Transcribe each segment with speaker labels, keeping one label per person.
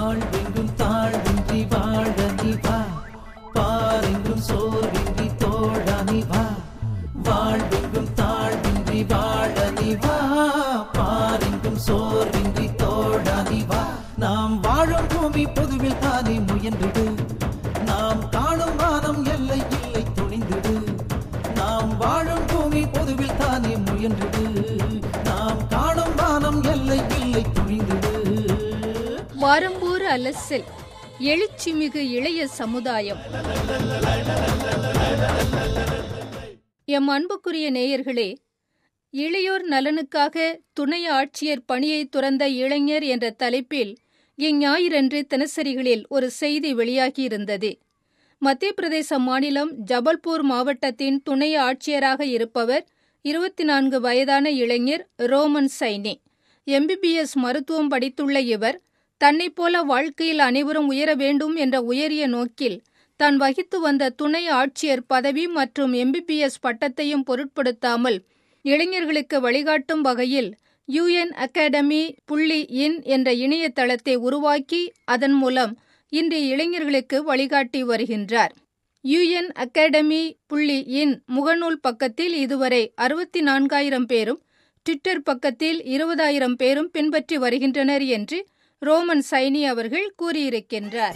Speaker 1: வாழ்வெங்கும் தாழ்வின்றி வாழ நீ வா பாரெங்கும் சோர்வின்றி தோழ நீ வா வாழ்வெங்கும் தாழ்வின்றி வாழ நீ வா பாரெங்கும் சோர்வின்றி தோழ நீ வா நாம் வாழும் பூமி பொதுவில் தானே முயன்றிடு நாம் காணும் வானம் எல்லை இல்லை துணிந்திடு நாம் வாழும் பூமி பொதுவில் தானே முயன்றிடு நாம் காணும் வானம் எல்லை இல்லை துணிந்திடு
Speaker 2: வாரம்பூர் அலசில் எழுச்சிமிகு இளைய சமுதாயம் எம் அன்புக்குரிய நேயர்களே இளையோர் நலனுக்காக துணை ஆட்சியர் பணியை துறந்த இளைஞர் என்ற தலைப்பில் இஞ்ஞாயிறன்று தினசரிகளில் ஒரு செய்தி வெளியாகியிருந்தது மத்திய பிரதேச மாநிலம் ஜபல்பூர் மாவட்டத்தின் துணை ஆட்சியராக இருப்பவர் இருபத்தி நான்கு வயதான இளைஞர் ரோமன் சைனி எம்பிபிஎஸ் மருத்துவம் படித்துள்ள இவர் தன்னைப் போல வாழ்க்கையில் அனைவரும் உயர வேண்டும் என்ற உயரிய நோக்கில் தான் வகித்து வந்த துணை ஆட்சியர் பதவி மற்றும் எம்பிபிஎஸ் பட்டத்தையும் பொருட்படுத்தாமல் இளைஞர்களுக்கு வழிகாட்டும் வகையில் யுஎன் அகாடமி புள்ளி இன் என்ற இணையதளத்தை உருவாக்கி அதன் மூலம் இன்றைய இளைஞர்களுக்கு வழிகாட்டி வருகின்றார் யுஎன் அகாடமி புள்ளி இன் முகநூல் பக்கத்தில் இதுவரை அறுபத்தி நான்காயிரம் பேரும் ட்விட்டர் பக்கத்தில் இருபதாயிரம் பேரும் பின்பற்றி வருகின்றனர் என்று ரோமன் சைனி அவர்கள் கூறியிருக்கின்றார்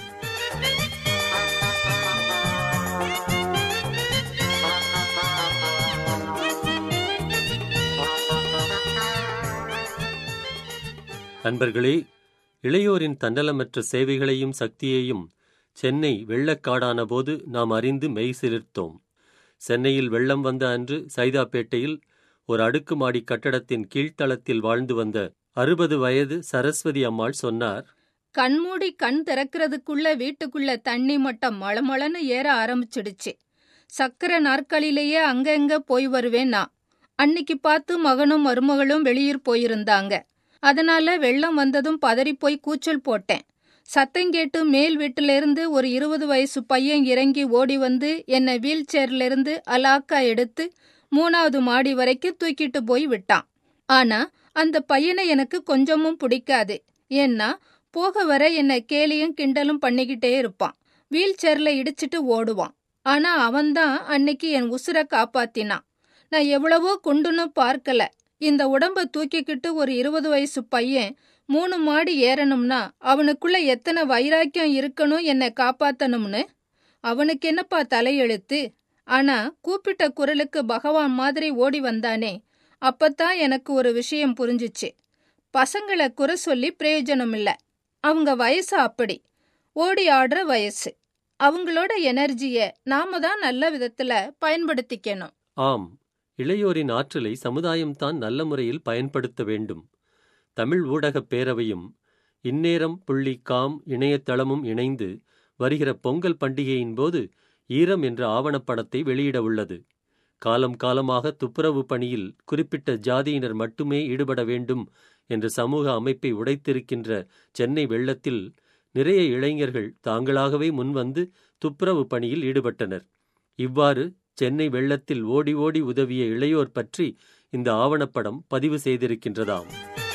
Speaker 3: நண்பர்களே இளையோரின் தன்னலமற்ற சேவைகளையும் சக்தியையும் சென்னை வெள்ளக்காடான போது நாம் அறிந்து மெய் சிலிர்த்தோம் சென்னையில் வெள்ளம் வந்த அன்று சைதாப்பேட்டையில் ஒரு அடுக்குமாடி கட்டடத்தின் கீழ்த்தளத்தில் வாழ்ந்து வந்த அறுபது வயது சரஸ்வதி அம்மாள் சொன்னார்
Speaker 2: கண்மூடி கண் திறக்கிறதுக்குள்ள வீட்டுக்குள்ள தண்ணி மட்டம் மளமளன்னு ஏற ஆரம்பிச்சிடுச்சு சக்கர நாற்காலிலேயே அங்கங்க போய் வருவேன் நான் அன்னிக்கு பார்த்து மகனும் மருமகளும் வெளியூர் போயிருந்தாங்க அதனால வெள்ளம் வந்ததும் பதறிப் போய் கூச்சல் போட்டேன் சத்தம் கேட்டு மேல் வீட்டிலிருந்து ஒரு இருபது வயசு பையன் இறங்கி ஓடி வந்து என்னை வீல் சேர்லேருந்து அலாக்கா எடுத்து மூணாவது மாடி வரைக்கும் தூக்கிட்டு போய் விட்டான் ஆனா அந்த பையனை எனக்கு கொஞ்சமும் பிடிக்காது ஏன்னா போக வர என்னை கேலியும் கிண்டலும் பண்ணிக்கிட்டே இருப்பான் வீல் சேர்ல இடிச்சிட்டு ஓடுவான் ஆனா அவன்தான் அன்னைக்கு என் உசுரை காப்பாத்தினான் நான் எவ்வளவோ குண்டுன்னு பார்க்கல இந்த உடம்ப தூக்கிக்கிட்டு ஒரு இருபது வயசு பையன் மூணு மாடி ஏறணும்னா அவனுக்குள்ள எத்தனை வைராக்கியம் இருக்கணும் என்னை காப்பாத்தணும்னு அவனுக்கு என்னப்பா தலையெழுத்து ஆனா கூப்பிட்ட குரலுக்கு பகவான் மாதிரி ஓடி வந்தானே அப்பத்தான் எனக்கு ஒரு விஷயம் புரிஞ்சுச்சு பசங்களை குறை சொல்லி பிரயோஜனம் இல்ல அவங்க வயசு அப்படி ஓடி ஆடுற வயசு அவங்களோட எனர்ஜிய நாம தான் நல்ல விதத்துல பயன்படுத்திக்கணும்
Speaker 3: ஆம் இளையோரின் ஆற்றலை சமுதாயம்தான் நல்ல முறையில் பயன்படுத்த வேண்டும் தமிழ் ஊடகப் பேரவையும் இந்நேரம் புள்ளி காம் இணையதளமும் இணைந்து வருகிற பொங்கல் பண்டிகையின் போது ஈரம் என்ற ஆவணப்படத்தை வெளியிட உள்ளது காலம் காலமாக துப்புரவு பணியில் குறிப்பிட்ட ஜாதியினர் மட்டுமே ஈடுபட வேண்டும் என்ற சமூக அமைப்பை உடைத்திருக்கின்ற சென்னை வெள்ளத்தில் நிறைய இளைஞர்கள் தாங்களாகவே முன்வந்து துப்புரவு பணியில் ஈடுபட்டனர் இவ்வாறு சென்னை வெள்ளத்தில் ஓடி ஓடி உதவிய இளையோர் பற்றி இந்த ஆவணப்படம் பதிவு செய்திருக்கின்றதாம்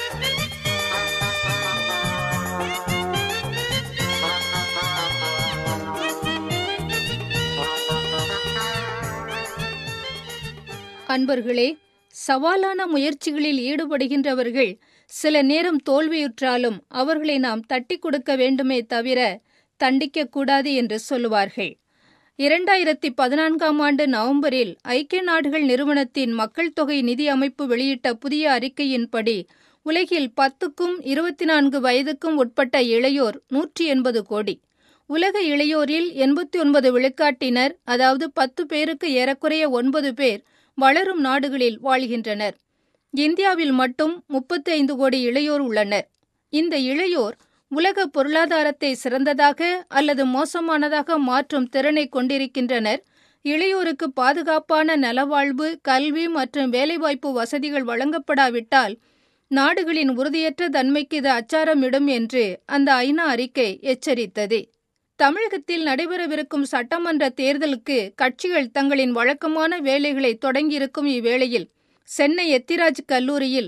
Speaker 2: அன்பர்களே சவாலான முயற்சிகளில் ஈடுபடுகின்றவர்கள் சில நேரம் தோல்வியுற்றாலும் அவர்களை நாம் தட்டி கொடுக்க வேண்டுமே தவிர தண்டிக்க கூடாது என்று சொல்லுவார்கள் இரண்டாயிரத்தி பதினான்காம் ஆண்டு நவம்பரில் ஐக்கிய நாடுகள் நிறுவனத்தின் மக்கள் தொகை நிதி அமைப்பு வெளியிட்ட புதிய அறிக்கையின்படி உலகில் பத்துக்கும் இருபத்தி நான்கு வயதுக்கும் உட்பட்ட இளையோர் நூற்றி எண்பது கோடி உலக இளையோரில் எண்பத்தி ஒன்பது விழுக்காட்டினர் அதாவது பத்து பேருக்கு ஏறக்குறைய ஒன்பது பேர் வளரும் நாடுகளில் வாழ்கின்றனர் இந்தியாவில் மட்டும் முப்பத்தி ஐந்து கோடி இளையோர் உள்ளனர் இந்த இளையோர் உலக பொருளாதாரத்தை சிறந்ததாக அல்லது மோசமானதாக மாற்றும் திறனை கொண்டிருக்கின்றனர் இளையோருக்கு பாதுகாப்பான நலவாழ்வு கல்வி மற்றும் வேலைவாய்ப்பு வசதிகள் வழங்கப்படாவிட்டால் நாடுகளின் உறுதியற்ற தன்மைக்கு இது அச்சாரமிடும் என்று அந்த ஐநா அறிக்கை எச்சரித்தது தமிழகத்தில் நடைபெறவிருக்கும் சட்டமன்ற தேர்தலுக்கு கட்சிகள் தங்களின் வழக்கமான வேலைகளை தொடங்கியிருக்கும் இவ்வேளையில் சென்னை எத்திராஜ் கல்லூரியில்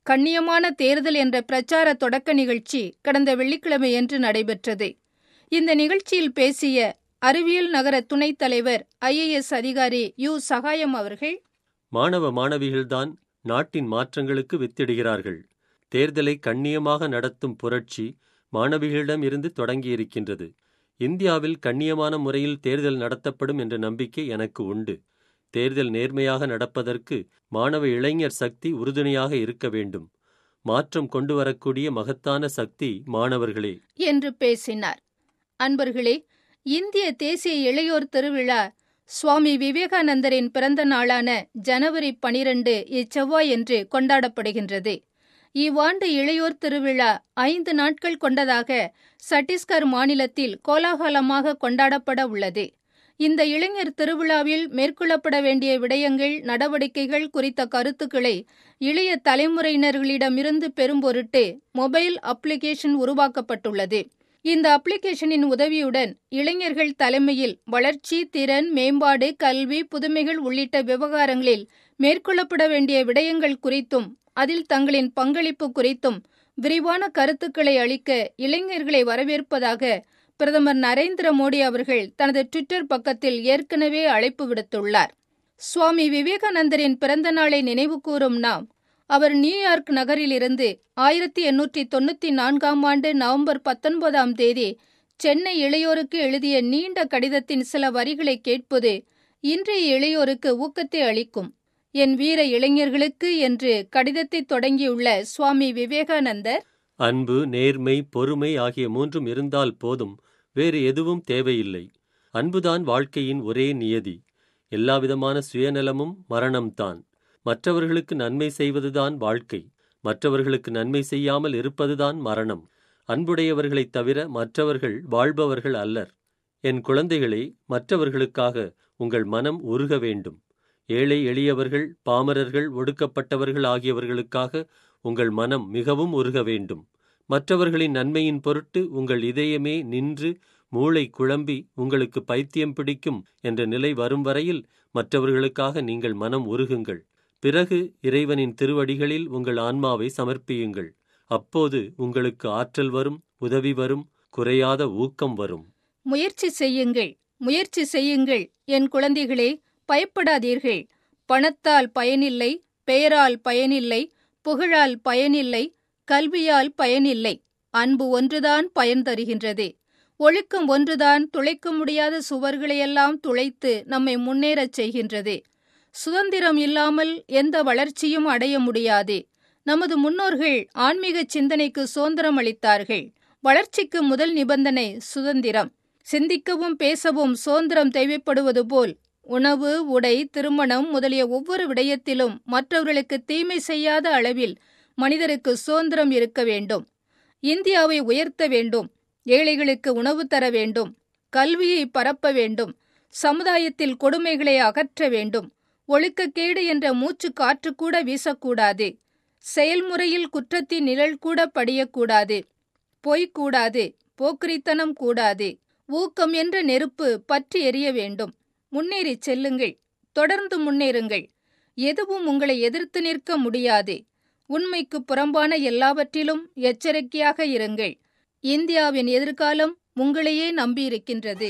Speaker 2: கண்ணியமான தேர்தல் என்ற பிரச்சார தொடக்க நிகழ்ச்சி கடந்த வெள்ளிக்கிழமையன்று நடைபெற்றது இந்த நிகழ்ச்சியில் பேசிய அறிவியல் நகர துணைத் தலைவர் ஐஏஎஸ் அதிகாரி யு சகாயம் அவர்கள்
Speaker 3: மாணவ மாணவிகள்தான் நாட்டின் மாற்றங்களுக்கு வித்திடுகிறார்கள் தேர்தலை கண்ணியமாக நடத்தும் புரட்சி மாணவிகளிடம் இருந்து தொடங்கியிருக்கின்றது இந்தியாவில் கண்ணியமான முறையில் தேர்தல் நடத்தப்படும் என்ற நம்பிக்கை எனக்கு உண்டு தேர்தல் நேர்மையாக நடப்பதற்கு மாணவ இளைஞர் சக்தி உறுதுணையாக இருக்க வேண்டும் மாற்றம் கொண்டு வரக்கூடிய மகத்தான சக்தி மாணவர்களே
Speaker 2: என்று பேசினார் அன்பர்களே இந்திய தேசிய இளையோர் திருவிழா சுவாமி விவேகானந்தரின் பிறந்த நாளான ஜனவரி பனிரெண்டு இச்செவ்வாயன்று கொண்டாடப்படுகின்றது இவ்வாண்டு இளையோர் திருவிழா ஐந்து நாட்கள் கொண்டதாக சத்தீஸ்கர் மாநிலத்தில் கோலாகலமாக கொண்டாடப்பட உள்ளது இந்த இளைஞர் திருவிழாவில் மேற்கொள்ளப்பட வேண்டிய விடயங்கள் நடவடிக்கைகள் குறித்த கருத்துக்களை இளைய தலைமுறையினர்களிடமிருந்து பெறும் பொருட்டு மொபைல் அப்ளிகேஷன் உருவாக்கப்பட்டுள்ளது இந்த அப்ளிகேஷனின் உதவியுடன் இளைஞர்கள் தலைமையில் வளர்ச்சி திறன் மேம்பாடு கல்வி புதுமைகள் உள்ளிட்ட விவகாரங்களில் மேற்கொள்ளப்பட வேண்டிய விடயங்கள் குறித்தும் அதில் தங்களின் பங்களிப்பு குறித்தும் விரிவான கருத்துக்களை அளிக்க இளைஞர்களை வரவேற்பதாக பிரதமர் நரேந்திர மோடி அவர்கள் தனது ட்விட்டர் பக்கத்தில் ஏற்கனவே அழைப்பு விடுத்துள்ளார் சுவாமி விவேகானந்தரின் பிறந்த நாளை நினைவுகூரும் நாம் அவர் நியூயார்க் நகரிலிருந்து ஆயிரத்தி எண்ணூற்றி தொண்ணூத்தி நான்காம் ஆண்டு நவம்பர் பத்தொன்பதாம் தேதி சென்னை இளையோருக்கு எழுதிய நீண்ட கடிதத்தின் சில வரிகளை கேட்பது இன்றைய இளையோருக்கு ஊக்கத்தை அளிக்கும் என் வீர இளைஞர்களுக்கு என்று கடிதத்தை தொடங்கியுள்ள சுவாமி விவேகானந்தர்
Speaker 3: அன்பு நேர்மை பொறுமை ஆகிய மூன்றும் இருந்தால் போதும் வேறு எதுவும் தேவையில்லை அன்புதான் வாழ்க்கையின் ஒரே நியதி எல்லாவிதமான சுயநலமும் மரணம்தான் மற்றவர்களுக்கு நன்மை செய்வதுதான் வாழ்க்கை மற்றவர்களுக்கு நன்மை செய்யாமல் இருப்பதுதான் மரணம் அன்புடையவர்களைத் தவிர மற்றவர்கள் வாழ்பவர்கள் அல்லர் என் குழந்தைகளே மற்றவர்களுக்காக உங்கள் மனம் உருக வேண்டும் ஏழை எளியவர்கள் பாமரர்கள் ஒடுக்கப்பட்டவர்கள் ஆகியவர்களுக்காக உங்கள் மனம் மிகவும் உருக வேண்டும் மற்றவர்களின் நன்மையின் பொருட்டு உங்கள் இதயமே நின்று மூளை குழம்பி உங்களுக்கு பைத்தியம் பிடிக்கும் என்ற நிலை வரும் வரையில் மற்றவர்களுக்காக நீங்கள் மனம் உருகுங்கள் பிறகு இறைவனின் திருவடிகளில் உங்கள் ஆன்மாவை சமர்ப்பியுங்கள் அப்போது உங்களுக்கு ஆற்றல் வரும் உதவி வரும் குறையாத ஊக்கம் வரும்
Speaker 2: முயற்சி செய்யுங்கள் முயற்சி செய்யுங்கள் என் குழந்தைகளே பயப்படாதீர்கள் பணத்தால் பயனில்லை பெயரால் பயனில்லை புகழால் பயனில்லை கல்வியால் பயனில்லை அன்பு ஒன்றுதான் பயன் தருகின்றது ஒழுக்கம் ஒன்றுதான் துளைக்க முடியாத சுவர்களையெல்லாம் துளைத்து நம்மை முன்னேறச் செய்கின்றது சுதந்திரம் இல்லாமல் எந்த வளர்ச்சியும் அடைய முடியாது நமது முன்னோர்கள் ஆன்மீக சிந்தனைக்கு சுதந்திரம் அளித்தார்கள் வளர்ச்சிக்கு முதல் நிபந்தனை சுதந்திரம் சிந்திக்கவும் பேசவும் சுதந்திரம் தேவைப்படுவது போல் உணவு உடை திருமணம் முதலிய ஒவ்வொரு விடயத்திலும் மற்றவர்களுக்கு தீமை செய்யாத அளவில் மனிதருக்கு சுதந்திரம் இருக்க வேண்டும் இந்தியாவை உயர்த்த வேண்டும் ஏழைகளுக்கு உணவு தர வேண்டும் கல்வியை பரப்ப வேண்டும் சமுதாயத்தில் கொடுமைகளை அகற்ற வேண்டும் ஒழுக்கக்கேடு என்ற மூச்சு காற்று கூட வீசக்கூடாது செயல்முறையில் குற்றத்தின் நிழல் கூட படியக்கூடாது பொய் கூடாது போக்கிரித்தனம் கூடாது ஊக்கம் என்ற நெருப்பு பற்றி எரிய வேண்டும் முன்னேறி செல்லுங்கள் தொடர்ந்து முன்னேறுங்கள் எதுவும் உங்களை எதிர்த்து நிற்க முடியாது உண்மைக்கு புறம்பான எல்லாவற்றிலும் எச்சரிக்கையாக இருங்கள் இந்தியாவின் எதிர்காலம் உங்களையே நம்பியிருக்கின்றது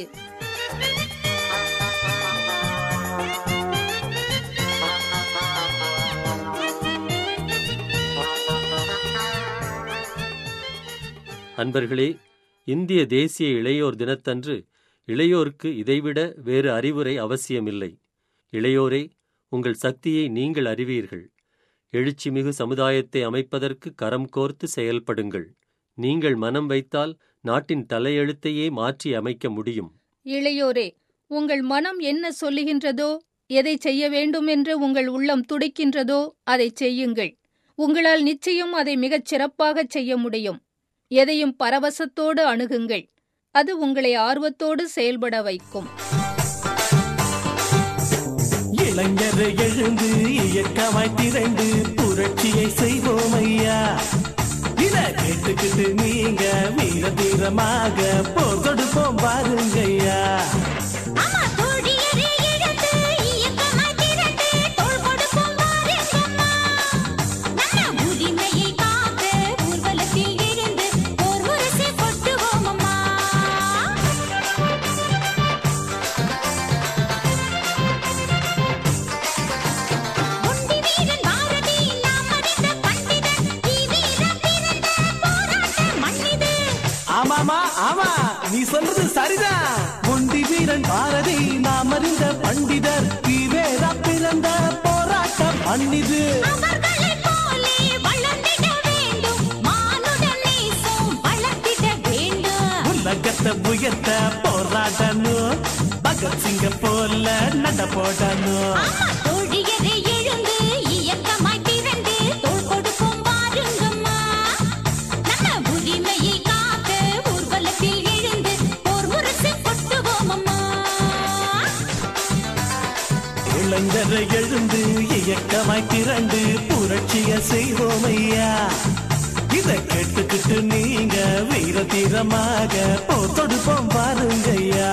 Speaker 3: அன்பர்களே இந்திய தேசிய இளையோர் தினத்தன்று இளையோருக்கு இதைவிட வேறு அறிவுரை அவசியமில்லை இளையோரே உங்கள் சக்தியை நீங்கள் அறிவீர்கள் எழுச்சிமிகு சமுதாயத்தை அமைப்பதற்கு கரம் கோர்த்து செயல்படுங்கள் நீங்கள் மனம் வைத்தால் நாட்டின் தலையெழுத்தையே மாற்றி அமைக்க முடியும்
Speaker 2: இளையோரே உங்கள் மனம் என்ன சொல்லுகின்றதோ எதை செய்ய வேண்டும் என்று உங்கள் உள்ளம் துடிக்கின்றதோ அதை செய்யுங்கள் உங்களால் நிச்சயம் அதை மிகச் சிறப்பாகச் செய்ய முடியும் எதையும் பரவசத்தோடு அணுகுங்கள் அது உங்களை ஆர்வத்தோடு செயல்பட வைக்கும்
Speaker 1: இளைஞர் எழுந்து இயக்கமாய் திரண்டு புரட்சியை செய்வோம் ஐயா இத கேட்டுக்கிட்டு நீங்க வீர தீரமாக போர் தொடுப்போம் பாருங்கய்யா
Speaker 4: அம்மா தோழியரே எழுந்து இயக்கமாய் திரண்டு தோள் கொடுப்போம் வாருங்கம்மா நம்ம உரிமையை
Speaker 5: ஆமாமா ஆமா நீ சொல்றது சரிதான் ஒண்டி வீரன் பாரதி நாம் அறிந்த பண்டிதர் ஈவேரா பிறந்த போராட்ட பண்டிது
Speaker 4: அவர்களைப் போலே வளர்ந்திட வேண்டும் மானுட நேசம் வளர்த்திட வேண்டும்
Speaker 5: உலகத்தை உயர்த்த போராடணும் பகத்சிங்க போல நட போடணும்
Speaker 4: ஆமா தோழியரே எழுந்து இயக்கமாய் திரண்டு தோள் கொடுப்போம் வாருங்கம்மா நம்ம உரிமையை காக்க ஊர்வலத்தில் எழுந்து போர் முரசு கொட்டுவோம் அம்மா
Speaker 5: இளைஞரை எழுந்து இயக்கமாய் திரண்டு புரட்சிய செய்வோம் ஐயா இத கேட்டுக்கிட்டு நீங்க வீர தீரமாக போர் தொடுப்போம் பாருங்கய்யா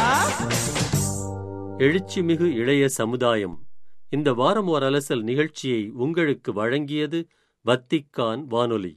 Speaker 3: எழுச்சிமிகு இளைய சமுதாயம் இந்த வாரம் ஓர் அலசல் நிகழ்ச்சியை உங்களுக்கு வழங்கியது வத்திக்கான் வானொலி